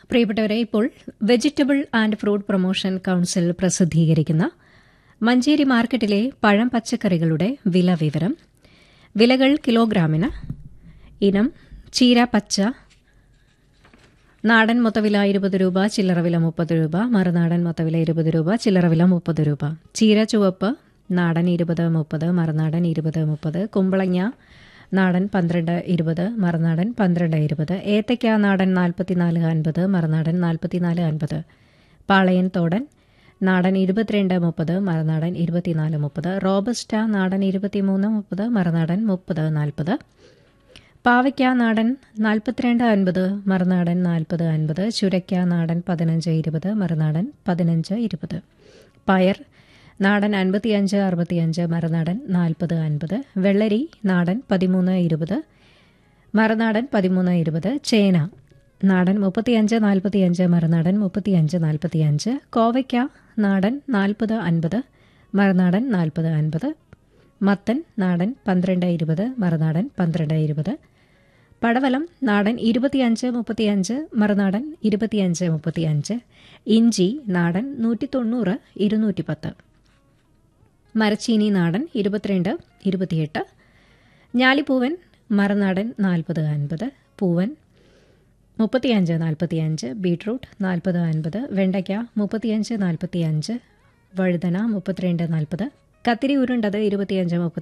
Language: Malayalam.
പ്രിയപ്പെട്ടവരെ ഇപ്പോൾ vegetable and fruit promotion council പ്രസിദ്ധീകരിക്കുന്ന മഞ്ചേരി മാർക്കറ്റിലെ പഴം പച്ചക്കറികളുടെ വില വിവരം വിലകൾ കിലോഗ്രാമിന് ഇനം ചീര പച്ച നാടൻ മൊത്തവില ഇരുപത് രൂപ ചില്ലറ വില മുപ്പത് രൂപ മറുനാടൻ മൊത്തവില ഇരുപത് രൂപ ചില്ലറ വില മുപ്പത് രൂപ ചീര ചുവപ്പ് നാടൻ ഇരുപത് മുപ്പത് മറുനാടൻ ഇരുപത് മുപ്പത് കുമ്പളങ്ങ നാടൻ പന്ത്രണ്ട് ഇരുപത് മറുനാടൻ പന്ത്രണ്ട് ഇരുപത് ഏത്തയ്ക്ക നാടൻ നാൽപ്പത്തിനാല് അൻപത് മറുനാടൻ നാൽപ്പത്തിനാല് അൻപത് പാളയൻ തോടൻ നാടൻ ഇരുപത്തിരണ്ട് മുപ്പത് മറുനാടൻ ഇരുപത്തിനാല് മുപ്പത് റോബസ്റ്റ നാടൻ ഇരുപത്തിമൂന്ന് മുപ്പത് മറുനാടൻ മുപ്പത് നാൽപ്പത് പാവയ്ക്ക നാടൻ നാൽപ്പത്തിരണ്ട് അൻപത് മറുനാടൻ നാൽപ്പത് അൻപത് ചുരയ്ക്ക നാടൻ പതിനഞ്ച് ഇരുപത് മറുനാടൻ പതിനഞ്ച് ഇരുപത് പയർ നാടൻ അൻപത്തിയഞ്ച് അറുപത്തിയഞ്ച് മറുനാടൻ നാൽപ്പത് അൻപത് വെള്ളരി നാടൻ പതിമൂന്ന് ഇരുപത് മറുനാടൻ പതിമൂന്ന് ഇരുപത് ചേന നാടൻ മുപ്പത്തിയഞ്ച് നാൽപ്പത്തിയഞ്ച് മറുനാടൻ മുപ്പത്തിയഞ്ച് നാൽപ്പത്തിയഞ്ച് കോവയ്ക്ക നാടൻ നാൽപ്പത് അൻപത് മറുനാടൻ നാൽപ്പത് അൻപത് മത്തൻ നാടൻ പന്ത്രണ്ട് ഇരുപത് മറുനാടൻ പന്ത്രണ്ട് ഇരുപത് പടവലം നാടൻ ഇരുപത്തിയഞ്ച് മുപ്പത്തിയഞ്ച് മറുനാടൻ ഇരുപത്തിയഞ്ച് മുപ്പത്തിയഞ്ച് ഇഞ്ചി നാടൻ നൂറ്റി തൊണ്ണൂറ് ഇരുന്നൂറ്റി പത്ത് മരച്ചീനി നാടൻ ഇരുപത്തിരണ്ട് ഇരുപത്തിയെട്ട് ഞാലിപ്പൂവൻ മറുനാടൻ നാൽപ്പത് അൻപത് പൂവൻ മുപ്പത്തിയഞ്ച് നാൽപ്പത്തിയഞ്ച് ബീട്രൂട്ട് നാൽപ്പത് അൻപത് വെണ്ടയ്ക്ക മുപ്പത്തിയഞ്ച് നാൽപ്പത്തിയഞ്ച് വഴുതന മുപ്പത്തിരണ്ട് നാൽപ്പത് കത്തിരി ഉരുണ്ടത് ഇരുപത്തിയഞ്ച് മുപ്പത്തി